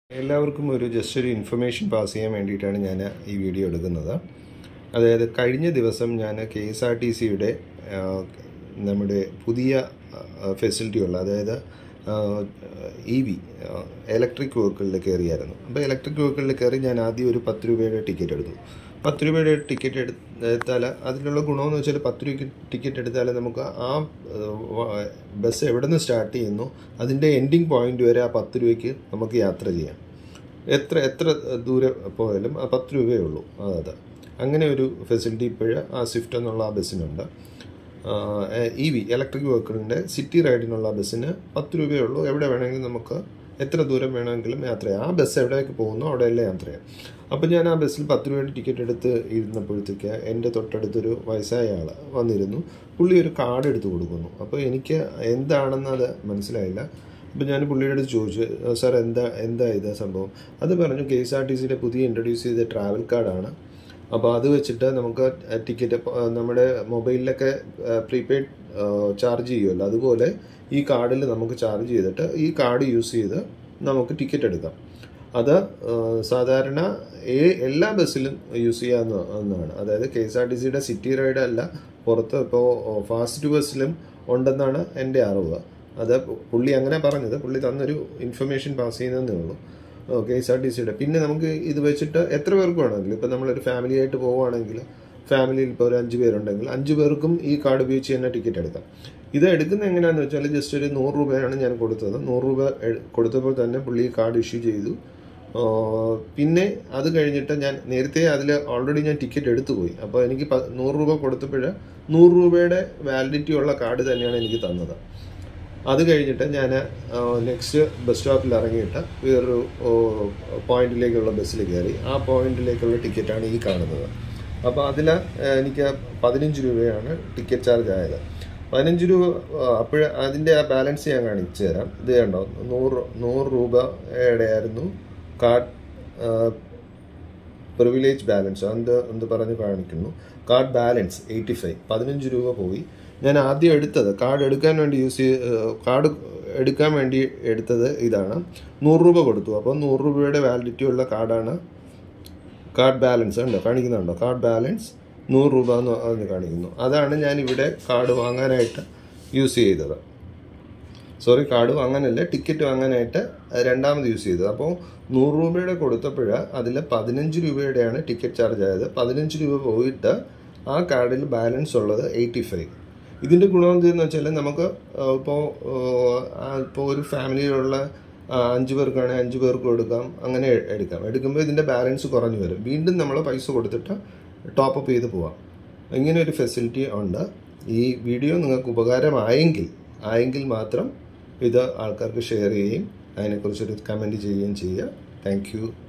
എല്ലാവർക്കും ഒരു ജസ്റ്റ് ഒരു ഇൻഫർമേഷൻ പാസ് ചെയ്യാൻ വേണ്ടിയിട്ടാണ് ഞാൻ ഈ വീഡിയോ എടുക്കുന്നത് അതായത് കഴിഞ്ഞ ദിവസം ഞാൻ കെ എസ് ആർ ടി സിയുടെ നമ്മുടെ പുതിയ ഫെസിലിറ്റി ഉള്ള അതായത് ഇ വി ഇലക്ട്രിക് വെഹിക്കിളിൽ കയറിയായിരുന്നു അപ്പോൾ ഇലക്ട്രിക് വെഹിക്കിളിൽ കയറി ഞാൻ ആദ്യം ഒരു പത്ത് രൂപയുടെ ടിക്കറ്റ് എടുത്തു പത്ത് രൂപയുടെ ടിക്കറ്റ് എടുത്താൽ അതിനുള്ള ഗുണമെന്ന് വെച്ചാൽ പത്ത് രൂപയ്ക്ക് ടിക്കറ്റ് എടുത്താൽ നമുക്ക് ആ ബസ് എവിടെ നിന്ന് സ്റ്റാർട്ട് ചെയ്യുന്നു അതിൻ്റെ എൻഡിങ് പോയിന്റ് വരെ ആ പത്ത് രൂപയ്ക്ക് നമുക്ക് യാത്ര ചെയ്യാം എത്ര എത്ര ദൂരെ പോയാലും ആ പത്ത് രൂപയേ ഉള്ളൂ അതെ അങ്ങനെ ഒരു ഫെസിലിറ്റി ഇപ്പോഴ് ആ സ്വിഫ്റ്റ് എന്നുള്ള ആ ബസ്സിനുണ്ട് ഇ വി ഇലക്ട്രിക് വെഹിക്കിളിൻ്റെ സിറ്റി റൈഡിനുള്ള ബസ്സിന് പത്ത് രൂപയേ ഉള്ളൂ എവിടെ വേണമെങ്കിലും നമുക്ക് എത്ര ദൂരം വേണമെങ്കിലും യാത്ര ചെയ്യാം ആ ബസ് എവിടേക്ക് പോകുന്നു അവിടെയല്ലേ യാത്ര ചെയ്യാം അപ്പോൾ ഞാൻ ആ ബസ്സിൽ പത്ത് രൂപയുടെ ടിക്കറ്റ് എടുത്ത് ഇരുന്നപ്പോഴത്തേക്ക് എൻ്റെ തൊട്ടടുത്തൊരു വയസ്സായ ആൾ വന്നിരുന്നു പുള്ളി ഒരു കാർഡ് എടുത്ത് കൊടുക്കുന്നു അപ്പോൾ എനിക്ക് എന്താണെന്ന് അത് മനസ്സിലായില്ല അപ്പോൾ ഞാൻ പുള്ളിയുടെ അടുത്ത് ചോദിച്ചു സാർ എന്താ എന്താ ഇത് സംഭവം അത് പറഞ്ഞു കെ എസ് ആർ ടി സിയുടെ പുതിയ ഇൻട്രൊഡ്യൂസ് ചെയ്ത ട്രാവൽ കാർഡാണ് അപ്പോൾ അത് വെച്ചിട്ട് നമുക്ക് ടിക്കറ്റ് നമ്മുടെ മൊബൈലിലൊക്കെ പ്രീപെയ്ഡ് ചാർജ് ചെയ്യുമല്ലോ അതുപോലെ ഈ കാർഡിൽ നമുക്ക് ചാർജ് ചെയ്തിട്ട് ഈ കാർഡ് യൂസ് ചെയ്ത് നമുക്ക് ടിക്കറ്റ് എടുക്കാം അത് സാധാരണ ഏ എല്ലാ ബസ്സിലും യൂസ് ചെയ്യാവുന്ന ഒന്നാണ് അതായത് കെ എസ് ആർ ടി സിയുടെ സിറ്റി റൈഡ് അല്ല പുറത്ത് ഇപ്പോൾ ഫാസ്റ്റ് ബസ്സിലും ഉണ്ടെന്നാണ് എൻ്റെ അറിവ് അത് പുള്ളി അങ്ങനെ പറഞ്ഞത് പുള്ളി തന്നൊരു ഇൻഫർമേഷൻ പാസ് ചെയ്യുന്നതേ ഉള്ളൂ കെ എസ് ആർ ടി സിയുടെ പിന്നെ നമുക്ക് ഇത് വെച്ചിട്ട് എത്ര പേർക്ക് വേണമെങ്കിലും ഇപ്പം നമ്മളൊരു ഫാമിലി ആയിട്ട് പോവുകയാണെങ്കിൽ ഫാമിലിയിൽ ഇപ്പോൾ ഒരു അഞ്ച് പേരുണ്ടെങ്കിൽ അഞ്ച് പേർക്കും ഈ കാർഡ് ഉപയോഗിച്ച് തന്നെ ടിക്കറ്റ് എടുക്കാം ഇത് എടുക്കുന്നത് എങ്ങനെയാണെന്ന് വെച്ചാൽ ജസ്റ്റ് ഒരു നൂറ് രൂപയാണ് ഞാൻ കൊടുത്തത് നൂറ് രൂപ കൊടുത്തപ്പോൾ തന്നെ പുള്ളി കാർഡ് ഇഷ്യൂ ചെയ്തു പിന്നെ അത് കഴിഞ്ഞിട്ട് ഞാൻ നേരത്തെ അതിൽ ഓൾറെഡി ഞാൻ ടിക്കറ്റ് എടുത്തു പോയി അപ്പോൾ എനിക്ക് നൂറ് രൂപ കൊടുത്തപ്പോൾ നൂറ് രൂപയുടെ വാലിഡിറ്റി ഉള്ള കാർഡ് തന്നെയാണ് എനിക്ക് തന്നത് അത് കഴിഞ്ഞിട്ട് ഞാൻ നെക്സ്റ്റ് ബസ് സ്റ്റോപ്പിൽ ഇറങ്ങിയിട്ട് വേറൊരു പോയിന്റിലേക്കുള്ള ബസ്സിൽ കയറി ആ പോയിന്റിലേക്കുള്ള ടിക്കറ്റാണ് ഈ കാണുന്നത് അപ്പോൾ അതിൽ എനിക്ക് പതിനഞ്ച് രൂപയാണ് ടിക്കറ്റ് ചാർജ് ആയത് പതിനഞ്ച് രൂപ അപ്പോൾ അതിൻ്റെ ആ ബാലൻസ് ഞാൻ കാണിച്ചു തരാം ഇത് കണ്ടോ നൂറ് നൂറ് രൂപയുടെ ആയിരുന്നു കാർഡ് പ്രിവിലേജ് ബാലൻസ് എന്ത് എന്ത് പറഞ്ഞ് കാണിക്കുന്നു കാർഡ് ബാലൻസ് എയ്റ്റി ഫൈവ് പതിനഞ്ച് രൂപ പോയി ഞാൻ ആദ്യം എടുത്തത് കാർഡ് എടുക്കാൻ വേണ്ടി യൂസ് ചെയ്ത് കാർഡ് എടുക്കാൻ വേണ്ടി എടുത്തത് ഇതാണ് നൂറ് രൂപ കൊടുത്തു അപ്പോൾ നൂറ് രൂപയുടെ വാലിഡിറ്റി ഉള്ള കാർഡാണ് കാർഡ് ബാലൻസ് ഉണ്ടോ കാണിക്കുന്നുണ്ടോ കാർഡ് ബാലൻസ് നൂറ് രൂപ എന്ന് അതിന് കാണിക്കുന്നു അതാണ് ഞാൻ ഇവിടെ കാർഡ് വാങ്ങാനായിട്ട് യൂസ് ചെയ്തത് സോറി കാർഡ് വാങ്ങാനല്ല ടിക്കറ്റ് വാങ്ങാനായിട്ട് രണ്ടാമത് യൂസ് ചെയ്തത് അപ്പോൾ നൂറ് രൂപയുടെ കൊടുത്തപ്പോൾ അതിൽ പതിനഞ്ച് രൂപയുടെയാണ് ടിക്കറ്റ് ചാർജ് ആയത് പതിനഞ്ച് രൂപ പോയിട്ട് ആ കാർഡിൽ ബാലൻസ് ഉള്ളത് എയ്റ്റി ഫൈവ് ഇതിൻ്റെ ഗുണം എന്തെന്ന് വെച്ചാൽ നമുക്ക് ഇപ്പോൾ ഇപ്പോൾ ഒരു ഫാമിലിയിലുള്ള അഞ്ച് പേർക്കാണെങ്കിൽ അഞ്ച് പേർക്കും എടുക്കാം അങ്ങനെ എടുക്കാം എടുക്കുമ്പോൾ ഇതിൻ്റെ ബാലൻസ് കുറഞ്ഞു വരും വീണ്ടും നമ്മൾ പൈസ കൊടുത്തിട്ട് ടോപ്പ് അപ്പ് ചെയ്ത് പോവാം ഇങ്ങനെ ഒരു ഫെസിലിറ്റി ഉണ്ട് ഈ വീഡിയോ നിങ്ങൾക്ക് ഉപകാരമായെങ്കിൽ ആയെങ്കിൽ മാത്രം ഇത് ആൾക്കാർക്ക് ഷെയർ ചെയ്യുകയും അതിനെക്കുറിച്ചൊരു കമൻറ്റ് ചെയ്യുകയും ചെയ്യുക താങ്ക്